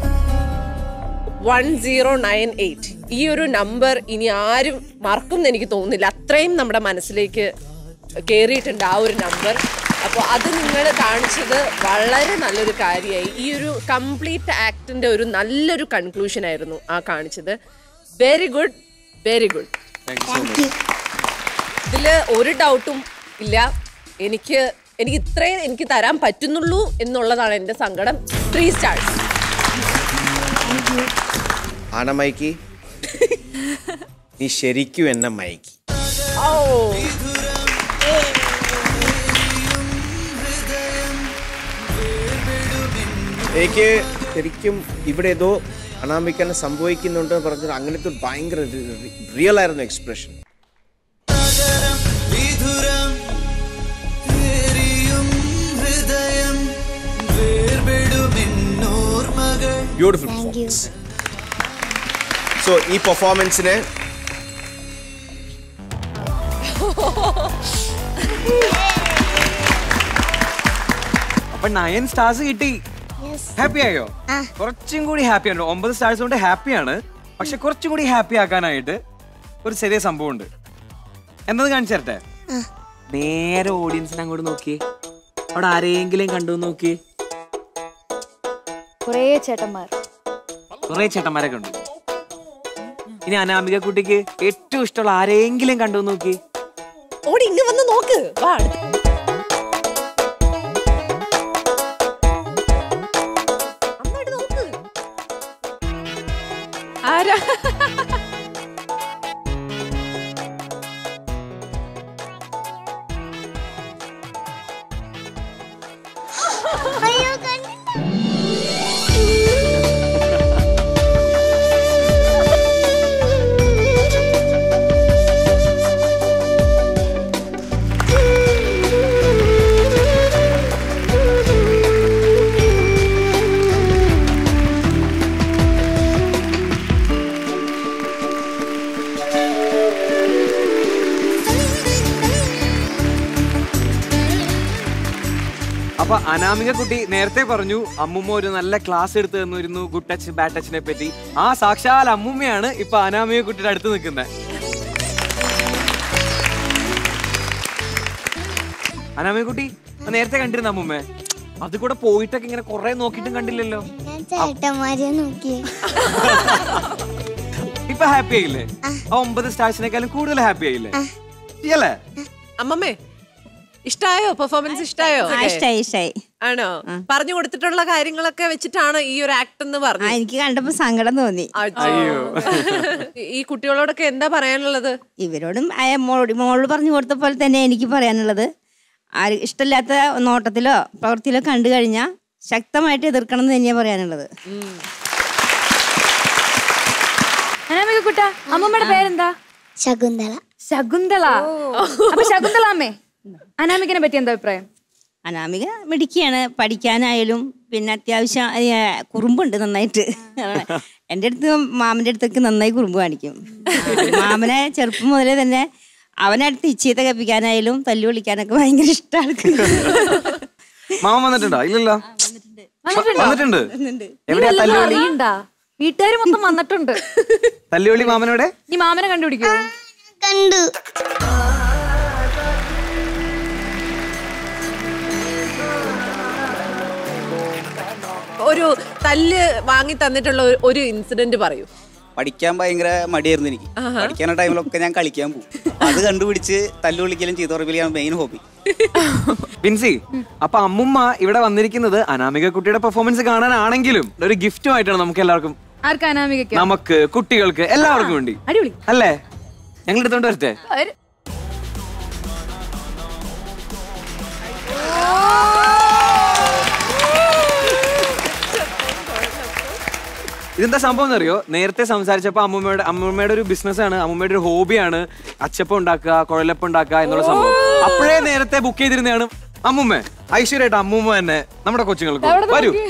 N: വൺ സീറോ നയൻ എയ്റ്റ് ഈ ഒരു നമ്പർ ഇനി ആരും മറക്കും എന്ന് എനിക്ക് തോന്നുന്നില്ല അത്രയും നമ്മുടെ മനസ്സിലേക്ക് കയറിയിട്ടുണ്ട് ആ ഒരു നമ്പർ അപ്പോൾ അത് നിങ്ങൾ കാണിച്ചത് വളരെ നല്ലൊരു കാര്യമായി ഈ ഒരു കംപ്ലീറ്റ് ആക്ടിന്റെ ഒരു നല്ലൊരു കൺക്ലൂഷൻ ആയിരുന്നു ആ കാണിച്ചത് വെരി ഗുഡ് വെരി ഗുഡ് ഇതിൽ ഒരു ഡൗട്ടും ഇല്ല എനിക്ക് എനിക്ക് ഇത്രയും എനിക്ക് തരാൻ പറ്റുന്നുള്ളൂ എന്നുള്ളതാണ് എൻ്റെ സങ്കടം ത്രീ സ്റ്റാർസ്
F: ആന മയക്കി നീ ശരിക്കും എന്നെ മയക്കി
N: ഓ
F: എനിക്ക് ശരിക്കും ഇവിടെ ഏതോ അനാമിക്കാൻ സംഭവിക്കുന്നുണ്ട് പറഞ്ഞത് അങ്ങനത്തെ ഒരു ഭയങ്കര റിയൽ ആയിരുന്നു എക്സ്പ്രഷൻ
E: വിധുരം എരിയും ഹൃദയം വേർപെടുമെന്നോർമകൾ
F: ബ്യൂട്ടിഫുൾ പെർഫോമൻസ് സോ ഈ പെർഫോമൻസിന്
D: അപ്പൊ നയൻ സ്റ്റാർസ് കിട്ടി ഹാപ്പി ആയോ കുറച്ചും കൂടി ഹാപ്പി ആണ് ഒമ്പത് സ്റ്റാർസ് കൊണ്ട് ഹാപ്പിയാണ് പക്ഷെ കുറച്ചും കൂടി ഹാപ്പി ആക്കാനായിട്ട് ഒരു ചെറിയ സംഭവം ഉണ്ട് എന്നത് കാണിച്ചു തരട്ടെ നേരെ ഓഡിയൻസിനെ അങ്ങോട്ട് നോക്കിയേ അവിടെ ആരെങ്കിലും കണ്ടു നോക്കി
C: കുറേ ചേട്ടന്മാർ
D: കുറെ ചേട്ടന്മാരെ കണ്ടു ഇനി അനാമിക കുട്ടിക്ക് ഏറ്റവും ഇഷ്ടമുള്ള ആരെങ്കിലും കണ്ടു നോക്കി
N: ഓടി ഇങ്ങ് വന്ന് നോക്ക് വാ അടുത്ത്. അമ്മയോട് നോക്ക്
L: ആരാ
D: അനാമിക കുട്ടി നേരത്തെ പറഞ്ഞു അമ്മുമ്മ ഒരു നല്ല ക്ലാസ് എടുത്തു തന്നിരുന്നു ഗുഡ് ടച്ച് ബാഡ് ടച്ചിനെ പറ്റി ആ സാക്ഷാൽ അമ്മുമ്മയാണ് ഇപ്പൊ അനാമിക കുട്ടിയുടെ അടുത്ത് നിൽക്കുന്നത് അനാമിക കുട്ടി നേരത്തെ കണ്ടിരുന്ന അമ്മുമ്മേ അത് കൂടെ പോയിട്ടൊക്കെ ഇങ്ങനെ കൊറേ നോക്കിയിട്ടും കണ്ടില്ലല്ലോ
T: ഞാൻ ചേട്ടന്മാരെ നോക്കിയേ
D: ഇപ്പൊ ഹാപ്പി ആയില്ലേ ആ ഒമ്പത് സ്റ്റാർസിനേക്കാളും കൂടുതൽ ഹാപ്പി ആയില്ലേ അല്ലേ
N: അമ്മമ്മേ ഇഷ്ടായോ പെർഫോമൻസ് ഇഷ്ടായോ
U: ആ, ഇഷ്ടായി, ഇഷ്ടായി.
N: ആണോ പറഞ്ഞു കൊടുത്തിട്ടുള്ള കാര്യങ്ങളൊക്കെ വെച്ചിട്ടാണ് ഈ ഒരു ആക്ട് എന്ന് പറഞ്ഞു
U: എനിക്ക് കണ്ടപ്പോ സങ്കടം തോന്നി
N: ഈ കുട്ടികളോടൊക്കെ എന്താ പറയാനുള്ളത്
U: ഇവരോടും അയ മോളോട് മോള് പറഞ്ഞു കൊടുത്ത പോലെ തന്നെ എനിക്ക് പറയാനുള്ളത് ആര് ഇഷ്ടമില്ലാത്ത നോട്ടത്തിലോ പ്രവൃത്തിയിലോ കണ്ടു കഴിഞ്ഞാൽ ശക്തമായിട്ട് എതിർക്കണം എന്ന് തന്നെയാണ് പറയാനുള്ളത്
C: അനാമിക കുട്ട അമ്മമ്മയുടെ പേരെന്താ
T: ശകുന്തള
C: ശകുന്തള അപ്പൊ ശകുന്തള അമ്മേ അനാമികനെ പറ്റി എന്താ അഭിപ്രായം
U: അനാമിക മിടുക്കിയാണ് പഠിക്കാനായാലും പിന്നെ അത്യാവശ്യം ഏ, കുറുമ്പുണ്ട് നന്നായിട്ട് എൻ്റെ അടുത്ത് മാമൻ്റെ അടുത്തൊക്കെ നന്നായി കുറുമ്പ് കാണിക്കും മാമനെ ചെറുപ്പം മുതലേ തന്നെ അവനടുത്ത് ഇച്ചീത്ത കപ്പിക്കാനായാലും തല്ലു വിളിക്കാനൊക്കെ ഭയങ്കര ഇഷ്ടമാണ്
D: മാമ വന്നിട്ടുണ്ടോ ഇല്ലല്ലോ വന്നിട്ടുണ്ട് എവിടെയാ
C: നീ വല്ലതും
D: തല്ലുവിളി
C: അറിയണ്ടാ വീട്ടുകാർ മൊത്തം വന്നിട്ടുണ്ട്
D: തല്ലുവിളി മാമനോടെ
C: നീ മാമനെ കണ്ടുപിടിക്കോ
T: കണ്ടു
N: ഒരു തല്ല് വാങ്ങി തന്നിട്ടുള്ള ഒരു- ഒരു ഇൻസിഡന്റ് പറയൂ
V: പഠിക്കാൻ ഭയങ്കര മടിയായിരുന്നു എനിക്ക് പഠിക്കുന്ന ടൈമിലൊക്കെ ഞാൻ കളിക്കാൻ പോകും അത് കണ്ടുപിടിച്ച് തല്ലു വിളിക്കലും ചെയ്തു പറയലാണ് മെയിൻ ഹോബി
D: ബിൻസി അപ്പൊ അമ്മുമ്മ ഇവിടെ വന്നിരിക്കുന്നത് അനാമിക കുട്ടിയുടെ പെർഫോമൻസ് കാണാനാണെങ്കിലും ഒരു ഗിഫ്റ്റുമായിട്ടാണ് നമുക്ക് എല്ലാവർക്കും
C: ആർക്കാ അനാമികയ്ക്ക്
D: നമുക്ക് കുട്ടികൾക്ക് എല്ലാവർക്കും വേണ്ടി
C: അടിപൊളി
D: അല്ലേ ഞങ്ങൾ എടുത്തോണ്ട് വരട്ടെ
C: ഒരു-
D: ഇതെന്താ സംഭവം എന്നറിയോ നേരത്തെ സംസാരിച്ചപ്പോ അമ്മൂമ്മയുടെ അമ്മൂമ്മയുടെ ഒരു ബിസിനസ്സാണ് അമ്മൂമ്മയുടെ ഒരു ഹോബിയാണ് അച്ചപ്പം ഉണ്ടാക്കുക കുഴലപ്പം ഉണ്ടാക്കുക എന്നുള്ള സംഭവം അപ്പോഴേ നേരത്തെ ബുക്ക് ചെയ്തിരുന്നതാണ് അമ്മൂമ്മ ഐശ്വര്യമായിട്ട് അമ്മൂമ്മ തന്നെ നമ്മുടെ കൊച്ചുങ്ങൾക്ക്
C: എവിടെ
D: വരൂ
C: നോക്കി?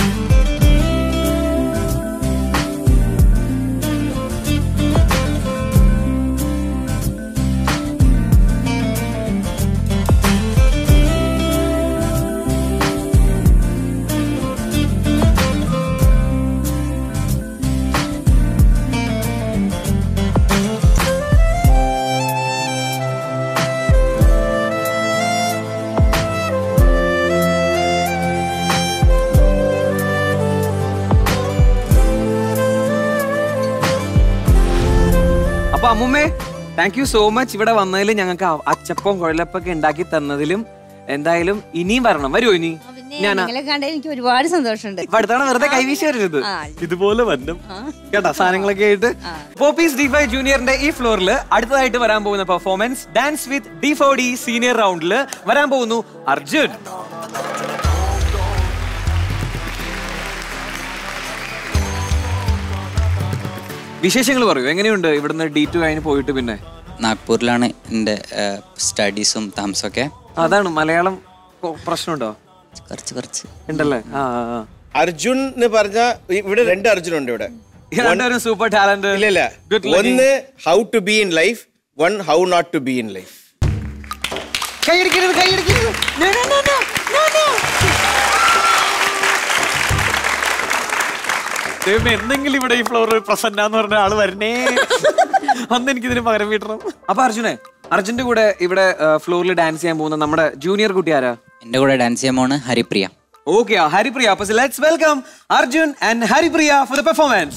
D: അപ്പൊ അമ്മുമ്മേ താങ്ക് യു സോ മച്ച് ഇവിടെ വന്നതിൽ ഞങ്ങൾക്ക് അ- അച്ചപ്പം കുഴലപ്പൊക്കെ ഉണ്ടാക്കി തന്നതിലും എന്തായാലും ഇനിയും വരണം വരുമോ ഇനി ഞാനാ
U: നിങ്ങളെ കണ്ട എനിക്ക് ഒരുപാട് സന്തോഷമുണ്ട്
D: ഇപ്പൊ അടുത്ത തവണ വെറുതെ കൈവീശി വരരുത്
U: ആ.
D: ഇതുപോലെ വരണം കേട്ടാ സാധനങ്ങളൊക്കെ ആയിട്ട് പോപ്പീസ് ഡി ഫൈവ് ജൂനിയറിന്റെ ഈ ഫ്ലോറിൽ അടുത്തതായിട്ട് വരാൻ പോകുന്ന performance dance with D four D senior റൗണ്ടിൽ വരാൻ പോകുന്നു അർജുൻ വിശേഷങ്ങൾ പറയൂ എങ്ങനെയുണ്ട് ഇവിടുന്ന് ഡി ടു കഴിഞ്ഞ് പോയിട്ട് പിന്നെ
W: നാഗ്പൂരിലാണ് എൻ്റെ സ്റ്റഡീസും താമസമൊക്കെ
D: അതാണ് മലയാളം കൊ- പ്രശ്നമുണ്ടോ
W: കുറച്ച് കുറച്ച്
D: ഉണ്ടല്ലേ ആ ആ, ആ.
F: അർജുൻ എന്ന് പറഞ്ഞ ഇവിടെ രണ്ട് അർജുൻ ഉണ്ട് ഇവിടെ
D: രണ്ടുപേരും സൂപ്പർ ടാലന്റ്
F: ഇല്ല ഇല്ല
D: Good looking.
F: ഒന്ന് how to be in life one how not to be in life
D: കൈയടിക്കരുത് കൈയടിക്കരുത് No, no, no, no, no, no. ദൈവമേ എന്തെങ്കിലും ഇവിടെ ഈ ഫ്ലോറിൽ പ്രസന്ന എന്ന് പറഞ്ഞ ആള് വരണേ അന്ന് എനിക്ക് ഇതിന് പകരം വീട്ടണം അപ്പൊ അർജുനെ അർജുന്റെ കൂടെ ഇവിടെ ഫ്ലോറിൽ ഡാൻസ് ചെയ്യാൻ പോകുന്ന നമ്മുടെ ജൂനിയർ കുട്ടി ആരാ
W: എൻ്റെ കൂടെ ഡാൻസ് ചെയ്യാൻ പോണ് ഹരിപ്രിയ
D: ഓക്കെ ഹരിപ്രിയ അപ്പൊ let's welcome Arjun and Haripriya for the performance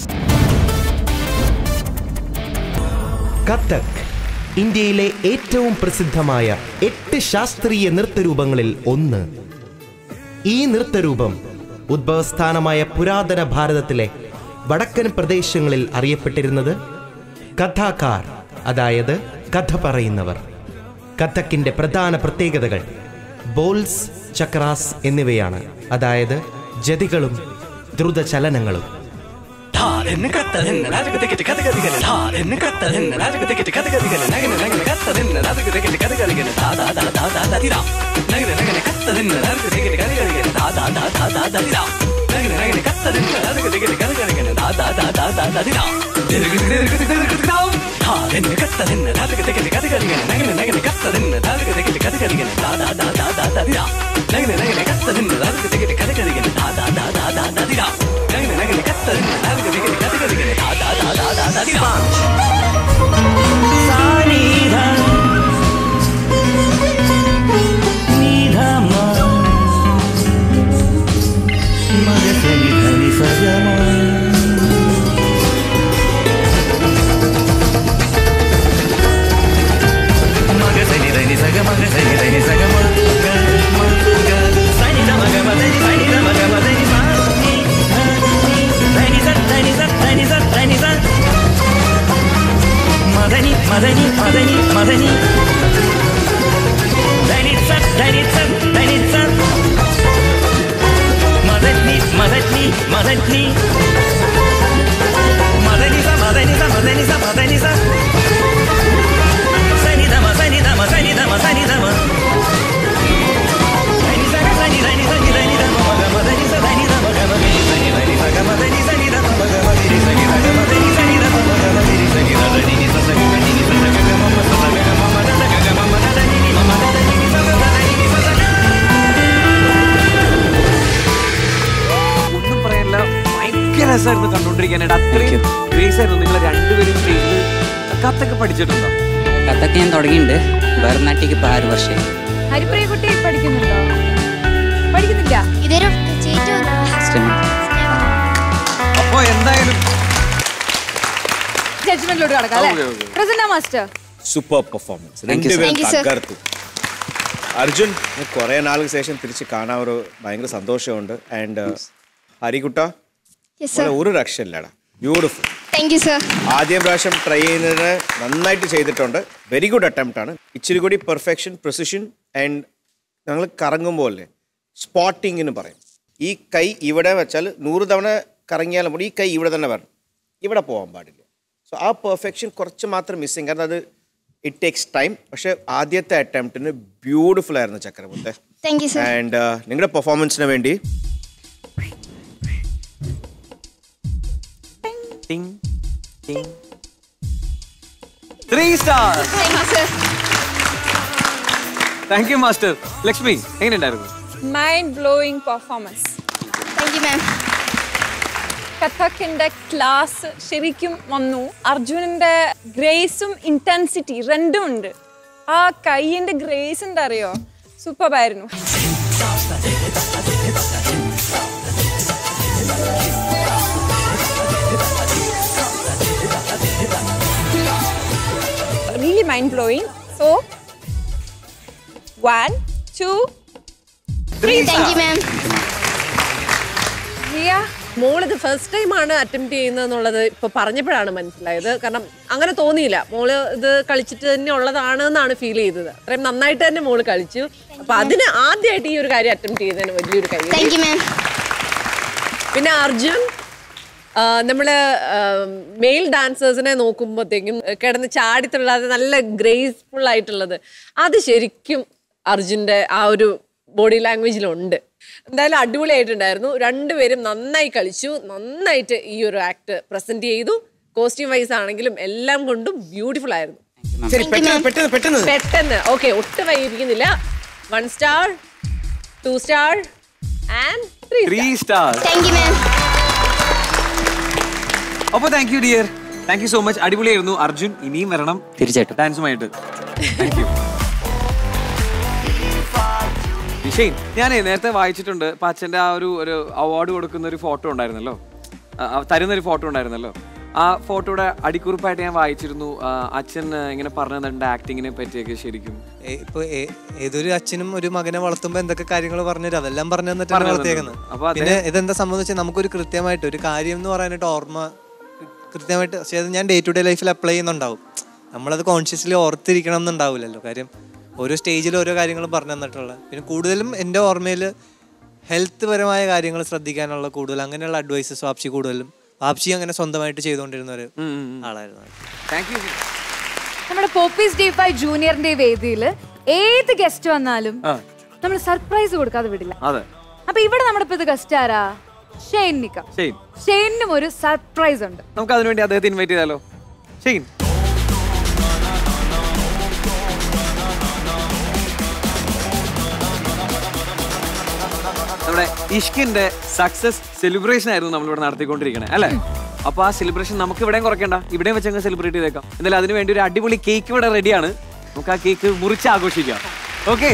X: Kathak ഇന്ത്യയിലെ ഏറ്റവും പ്രസിദ്ധമായ എട്ട് ശാസ്ത്രീയ നൃത്തരൂപങ്ങളിൽ ഒന്ന് ഈ നൃത്തരൂപം ഉദ്ഭവസ്ഥാനമായ പുരാതന ഭാരതത്തിലെ വടക്കൻ പ്രദേശങ്ങളിൽ അറിയപ്പെട്ടിരുന്നത് കഥാകാർ അതായത് കഥ പറയുന്നവർ കഥക്കിന്റെ പ്രധാന പ്രത്യേകതകൾ ബോൾസ് ചക്രാസ് എന്നിവയാണ് അതായത് ജതികളും ദ്രുതചലനങ്ങളും
Q: ധാ
E: മദനി മദനി മദനി മദനി ധനിച്ച ധനിച്ച ധനിച്ച മദനി മദനി മദനി മദനിസ മദനിസ മദനിസ മദനിസ സനിധമ സനിധമ സനിധമ സനിധമ ധനിസ സനി ധനി സനി ധനിധമ മഗ മദനിസ ധനിധമ ഗ മഗരി സനി ധനി സഗ മദനി സനിധമ മഗ മഗരി സനി സഗ മദനി സനിധമ മഗ മഗരി സനി ധനി നി സ സഗ നി നി സ സഗ ഗ മമ സ സഗ ഗ മമ ദ സഗ ഗ മമ ദ നി നി മമ ദ നി നി സ സ ദ നി നി സ സ
D: ഒന്നും പറയാനില്ല ഭയങ്കര രസമായിരുന്നു കണ്ടോണ്ടിരിക്കാനായിട്ട് അത്രയും ഗ്രേസ് ആയിരുന്നു നിങ്ങൾ രണ്ടുപേരും സ്റ്റേജിൽ കത്തൊക്കെ പഠിച്ചിട്ടുണ്ടോ
W: കഥക്ക് ഞാൻ തുടങ്ങിയിട്ടുണ്ട് ഭരതനാട്യക്ക് ഇപ്പോൾ ആറ് വർഷം
C: ഹരിപ്രിയ കുട്ടി പഠിക്കുന്നുണ്ടോ പഠിക്കുന്നില്ല
T: ഇതൊരു
D: അപ്പോ എന്തായാലും
C: ജഡ്ജ്മെന്റിലോട്ട് കടക്കാം
F: Okay,
C: അല്ലേ
F: okay.
C: Prasanna master
F: super performance
W: Thank you, sir.
F: രണ്ടുപേരും
W: Thank you, sir.
F: തകർത്തു അർജുൻ കുറെ നാൾക്ക് ശേഷം തിരിച്ച് കാണാൻ ഒരു ഭയങ്കര സന്തോഷമുണ്ട് ആൻഡ് ഹരികുട്ട
T: Yes, sir.
F: മോനെ ഒരു രക്ഷയില്ലടാ ബ്യൂട്ടിഫുൾ
T: താങ്ക് യു സർ
F: ആദ്യം പ്രാവശ്യം ട്രൈ ചെയ്യുന്നതിന് നന്നായിട്ട് ചെയ്തിട്ടുണ്ട് വെരി ഗുഡ് അറ്റംപ്റ്റ് ആണ് ഇച്ചിരി കൂടി പെർഫെക്ഷൻ പ്രൊസിഷൻ ആൻഡ് ഞങ്ങൾ കറങ്ങുമ്പോൾ അല്ലേ സ്പോട്ടിങ്ങിന് പറയും ഈ കൈ ഇവിടെ വെച്ചാൽ നൂറ് തവണ കറങ്ങിയാലും കൂടി ഈ കൈ ഇവിടെ തന്നെ വരണം ഇവിടെ പോകാൻ പാടില്ല സോ ആ പെർഫെക്ഷൻ കുറച്ച് മാത്രം മിസ്സിങ് കാരണം അത് ഇറ്റ് ടേക്സ് ടൈം പക്ഷേ ആദ്യത്തെ അറ്റംപ്റ്റിന് ബ്യൂട്ടിഫുൾ ആയിരുന്നു ചക്രമുത്തെ
T: താങ്ക് യു സർ
F: ആൻഡ് നിങ്ങളുടെ പെർഫോമൻസിന് വേണ്ടി
D: ടിങ് ടിങ് three star
T: thank you sir
D: thank you master Lakshmi എങ്ങനെയുണ്ടായിരുന്നു
L: mind blowing performance
T: thank you ma'am
L: കഥക്കിന്റെ ക്ലാസ് ശരിക്കും വന്നു അർജുനന്റെ ഗ്രേസും ഇന്റൻസിറ്റി രണ്ടും ഉണ്ട് ആ കൈയിന്റെ ഗ്രേസ് എന്താ അറിയോ സൂപ്പറായിരുന്നു really mind blowing so one two three
T: thank you ma'am
N: മോളിത് ഫസ്റ്റ് ടൈം ആണ് അറ്റംപ്റ്റ് ചെയ്യുന്നത് എന്നുള്ളത് ഇപ്പൊ പറഞ്ഞപ്പോഴാണ് മനസ്സിലായത് കാരണം അങ്ങനെ തോന്നിയില്ല മോള് ഇത് കളിച്ചിട്ട് തന്നെ ഉള്ളതാണ് എന്നാണ് ഫീൽ ചെയ്തത് അത്രയും നന്നായിട്ട് തന്നെ മോള് കളിച്ചു അപ്പൊ അതിന് ആദ്യമായിട്ട് ഈ ഒരു കാര്യം അറ്റംപ്റ്റ് ചെയ്തതിന് വലിയൊരു
T: താങ്ക്
N: കാര്യം
T: യു മാം
N: പിന്നെ അർജുൻ ആ, നമ്മള് മെയിൽ ഡാൻസേഴ്സിനെ നോക്കുമ്പോഴത്തേക്കും കിടന്ന് ചാടിത്തുള്ളാതെ നല്ല ഗ്രേസ്ഫുൾ ആയിട്ടുള്ളത് അത് ശരിക്കും അർജുന്റെ ആ ഒരു ബോഡി ലാംഗ്വേജിലുണ്ട് എന്തായാലും അടിപൊളിയായിട്ടുണ്ടായിരുന്നു രണ്ടുപേരും നന്നായി കളിച്ചു നന്നായിട്ട് ഈ ഒരു ആക്ട് പ്രസന്റ് ചെയ്തു കോസ്റ്റ്യൂം വൈസ് ആണെങ്കിലും എല്ലാം കൊണ്ടും ബ്യൂട്ടിഫുൾ ആയിരുന്നു
F: ശരി പെട്ടെന്ന് പെട്ടെന്ന് പെട്ടെന്ന്
N: പെട്ടെന്ന് ഓക്കെ ഒട്ടും വൈകിപ്പിക്കുന്നില്ല one star two star and three
D: three star
T: thank you ma'am
D: അപ്പൊ thank you dear thank you so much അടിപൊളിയായിരുന്നു അർജുൻ ഇനിയും വരണം
W: തീർച്ചയായിട്ടും
D: ഡാൻസുമായിട്ട് താങ്ക് യു വിഷയ് ഞാനേ നേരത്തെ വായിച്ചിട്ടുണ്ട് ഇപ്പൊ അച്ഛന്റെ ആ ഒരു ഒരു അവാർഡ് കൊടുക്കുന്ന ഒരു ഫോട്ടോ ഉണ്ടായിരുന്നല്ലോ ആ, ആ, തരുന്ന ഒരു ഫോട്ടോ ഉണ്ടായിരുന്നല്ലോ ആ ഫോട്ടോയുടെ അടിക്കുറിപ്പായിട്ട് ഞാൻ വായിച്ചിരുന്നു ആ, അച്ഛൻ ആ, ഇങ്ങനെ പറഞ്ഞു തന്നിട്ടുണ്ട് ആക്ടിങ്ങിനെ പറ്റിയൊക്കെ ശരിക്കും
R: ഏ- ഇപ്പൊ ഏ- ഏതൊരു അച്ഛനും ഒരു മകനെ വളർത്തുമ്പോൾ എന്തൊക്കെ കാര്യങ്ങൾ പറഞ്ഞുതരും അതെല്ലാം പറഞ്ഞു തന്നിട്ടാണ്
D: പറഞ്ഞു
R: വളർത്തിയേക്കുന്നത്
D: തന്നിട്ടുണ്ട്. അപ്പൊ
R: പിന്നെ
D: അദ്ദേഹം-
R: ഇതെന്താ സംബന്ധിച്ച് നമുക്കൊരു കൃത്യമായിട്ട് ഒരു കാര്യം എന്ന് പറയാനായിട്ട് ഓർമ്മ കൃത്യമായിട്ട് പക്ഷേ അത് ഞാൻ ഡേ ടു ഡേ ലൈഫിൽ അപ്ലൈ ചെയ്യുന്നുണ്ടാവും നമ്മളത് കോൺഷ്യസ്ലി ഓർത്തിരിക്കണം എന്നുണ്ടാവില്ലല്ലോ കാര്യം ഓരോ സ്റ്റേജിൽ ഓരോ കാര്യങ്ങളും പറഞ്ഞു തന്നിട്ടുള്ള പിന്നെ കൂടുതലും എൻ്റെ ഓർമ്മയിൽ ഹെൽത്ത് പരമായ കാര്യങ്ങൾ ശ്രദ്ധിക്കാനുള്ള കൂടുതൽ അങ്ങനെയുള്ള അഡ്വൈസസ് വാപ്സി കൂടുതലും വാപ്സി അങ്ങനെ സ്വന്തമായിട്ട് ചെയ്തുകൊണ്ടിരുന്ന ഒരു ആളായിരുന്നു
D: താങ്ക് യു
C: നമ്മുടെ പോപ്പീസ് ഡേ ഫൈവ് ജൂനിയറിന്റെ വേദിയിൽ ഏത് ഗസ്റ്റ് വന്നാലും
D: ആ
C: നമ്മൾ സർപ്രൈസ് കൊടുക്കാതെ വിടില്ല
D: അതെ
C: അപ്പൊ ഇവിടെ നമ്മുടെ ഇപ്പൊ ഇത് ഗസ്റ്റ് ആരാ ഷെയ്ൻ നിക്ക
D: ഷെയ്ൻ
C: ഷെയ്നും ഒരു സർപ്രൈസ് ഉണ്ട്
D: നമുക്ക് അതിനുവേണ്ടി അദ്ദേഹത്തെ ഇൻവൈറ്റ് ചെയ്താലോ ഷെയ്ൻ ഇഷ്കിന്റെ സക്സസ് സെലിബ്രേഷൻ ആയിരുന്നു നമ്മളിവിടെ നടത്തിക്കൊണ്ടിരിക്കണേ അല്ലേ അപ്പൊ ആ സെലിബ്രേഷൻ നമുക്ക് ഇവിടെയും കുറയ്ക്കണ്ട ഇവിടെയും വെച്ച് അങ്ങ് സെലിബ്രേറ്റ് ചെയ്തേക്കാം എന്തായാലും അതിന് വേണ്ടി ഒരു അടിപൊളി കേക്ക് ഇവിടെ റെഡിയാണ് നമുക്ക് ആ കേക്ക് മുറിച്ച് ആഘോഷിക്കാം ഓക്കെ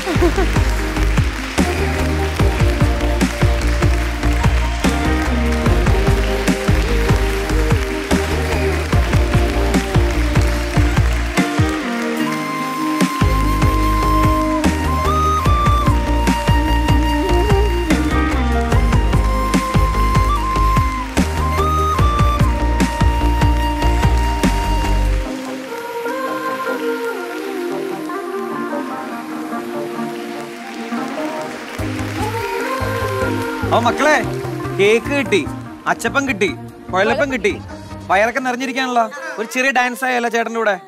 D: അപ്പൊ മക്കളെ കേക്ക് കിട്ടി അച്ചപ്പം കിട്ടി കുഴലപ്പം കിട്ടി വയറൊക്കെ നിറഞ്ഞിരിക്കാനുള്ള ഒരു ചെറിയ ഡാൻസ് ആയല്ലോ ചേട്ടൻ്റെ കൂടെ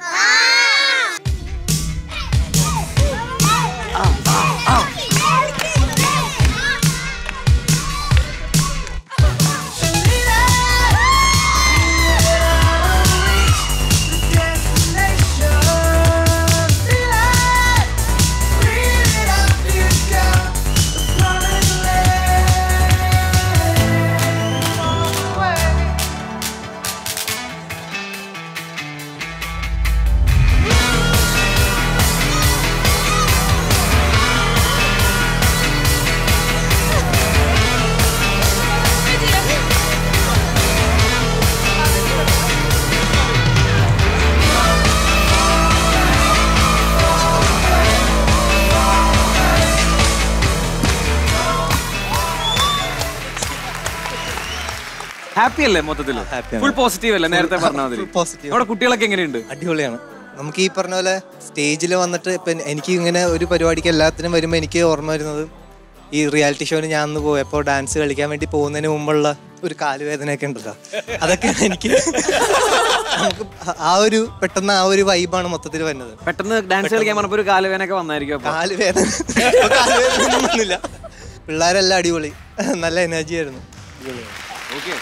D: ഹാപ്പി അല്ലേ മൊത്തത്തില് ഫുൾ പോസിറ്റീവ് അല്ലേ നേരത്തെ പറഞ്ഞ മാതിരി നമ്മുടെ കുട്ടികളൊക്കെ എങ്ങനെയുണ്ട്
R: അടിപൊളിയാണ് നമുക്ക് ഈ പറഞ്ഞ പോലെ സ്റ്റേജിൽ വന്നിട്ട് ഇപ്പം എനിക്ക് ഇങ്ങനെ ഒരു പരിപാടിക്ക് എല്ലാത്തിനും വരുമ്പോൾ എനിക്ക് ഓർമ്മ വരുന്നത് ഈ റിയാലിറ്റി ഷോയിൽ ഞാൻ അന്ന് പോയപ്പോൾ ഡാൻസ് കളിക്കാൻ വേണ്ടി പോകുന്നതിന് മുമ്പുള്ള ഒരു കാലുവേദനയൊക്കെ ഉണ്ടല്ലോ അതൊക്കെ എനിക്ക് നമുക്ക് ആ ഒരു പെട്ടെന്ന് ആ ഒരു വൈബാണ് മൊത്തത്തിൽ വരുന്നത്
D: പെട്ടെന്ന് ഡാൻസ് കളിക്കാൻ പറഞ്ഞപ്പോ ഒരു കാലുവേനൊക്കെ വന്നായിരിക്കും അപ്പൊ
R: കാലുവേദന ഇപ്പൊ കാലുവേദന ഒന്നുമില്ല പിള്ളേരെല്ലാം അടിപൊളി നല്ല എനർജി ആയിരുന്നു
D: ഓക്കെ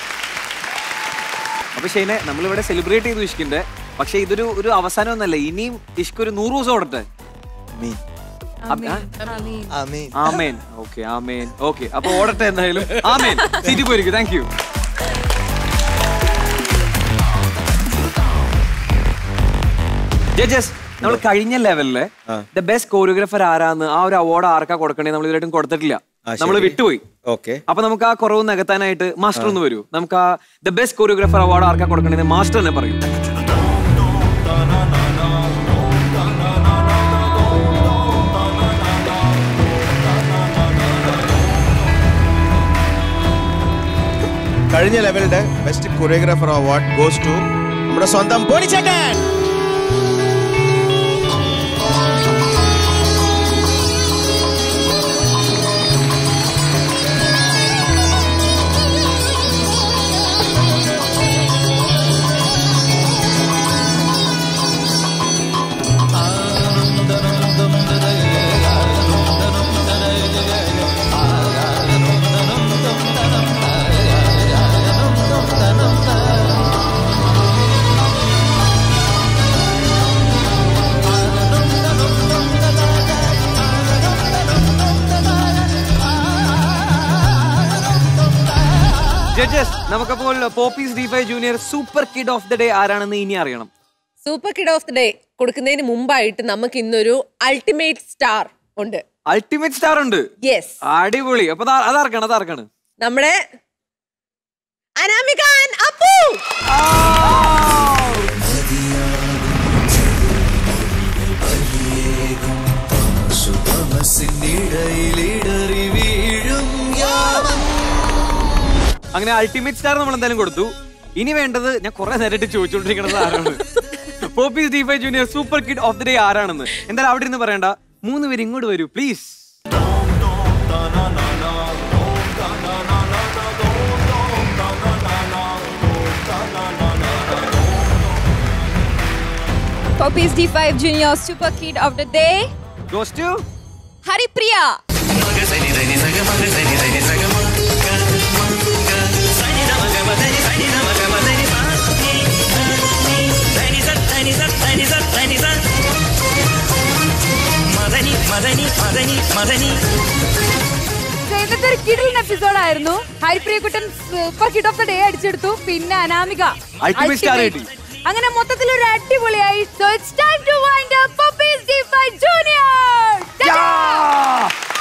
D: അപ്പൊ ഷെയ്നെ നമ്മളിവിടെ സെലിബ്രേറ്റ് ചെയ്തു ഇഷ്കിന്റെ പക്ഷെ ഇതൊരു ഒരു അവസാനം ഒന്നല്ല ഇനിയും ഇഷ്ക് ഒരു നൂറ് ദിവസം ഓടട്ടെ അബ്- ആ? ആമേൻ ഓക്കെ ആമേൻ ഓക്കെ അപ്പൊ ഓടട്ടെ എന്തായാലും ആമേൻ സീറ്റ് പോയിരിക്കും താങ്ക് യു ജഡ്ജസ് നമ്മൾ കഴിഞ്ഞ ലെവലില് ദ ബെസ്റ്റ് കോറിയോഗ്രാഫർ ആരാന്ന് ആ ഒരു അവാർഡ് ആർക്കാ കൊടുക്കണേ നമ്മൾ ഇതുവരെയായിട്ടും കൊടുത്തിട്ടില്ല നമ്മൾ വിട്ടുപോയി
F: ഓക്കെ
D: അപ്പൊ നമുക്ക് ആ കുറവ് നികത്താനായിട്ട് മാസ്റ്റർ ഒന്ന് വരൂ നമുക്ക് ആ ദ ബെസ്റ്റ് കോറിയോഗ്രാഫർ അവാർഡ് ആർക്കാ കൊടുക്കണേ മാസ്റ്റർ തന്നെ പറയും
F: കഴിഞ്ഞ ലെവലിന്റെ best choreographer award goes to നമ്മുടെ സ്വന്തം ബോണിച്ചേട്ടൻ
D: ജഡ്ജസ് നമുക്കപ്പോൾ Poppies D five junior super kid of the day ആരാണെന്ന് ഇനി അറിയണം
N: super kid of the day കൊടുക്കുന്നതിന് മുമ്പായിട്ട് നമുക്ക് ഇന്നൊരു അൾട്ടിമേറ്റ് സ്റ്റാർ ഉണ്ട്
D: അൾട്ടിമേറ്റ് സ്റ്റാർ ഉണ്ട്
N: യെസ്
D: അടിപൊളി അപ്പൊ ദാ- അതാർക്കാണ് അതാർക്കാണ്
N: നമ്മുടെ അനാമികാൻ അപ്പു
D: അങ്ങനെ അൾട്ടിമേറ്റ് സ്റ്റാർ നമ്മൾ എന്തായാലും കൊടുത്തു ഇനി വേണ്ടത് ഞാൻ കുറെ നേരമായിട്ട് ചോദിച്ചുകൊണ്ടിരിക്കുന്നത് ആരാണ് Poppies D five junior super kid of the day ആരാണെന്ന് എന്തായാലും അവിടെ ഇരുന്ന് പറയണ്ട മൂന്ന് പേര് ഇങ്ങോട്ട് വരൂ please
L: Poppies D5 Junior Super Kid of the Day,
D: Goes to
L: Haripriya.
C: So, ഇന്നത്തെ ഒരു കിടിലൻ എപ്പിസോഡ് ആയിരുന്നു ഹരിപ്രിയക്കുട്ടൻ super hit of the day അടിച്ചെടുത്തു പിന്നെ അനാമിക
D: Ultimate star
C: Ultimate.
D: കിട്ടി.
C: അങ്ങനെ മൊത്തത്തിൽ ഒരു അടിപൊളിയായി so it's time to wind up Poppies D five junior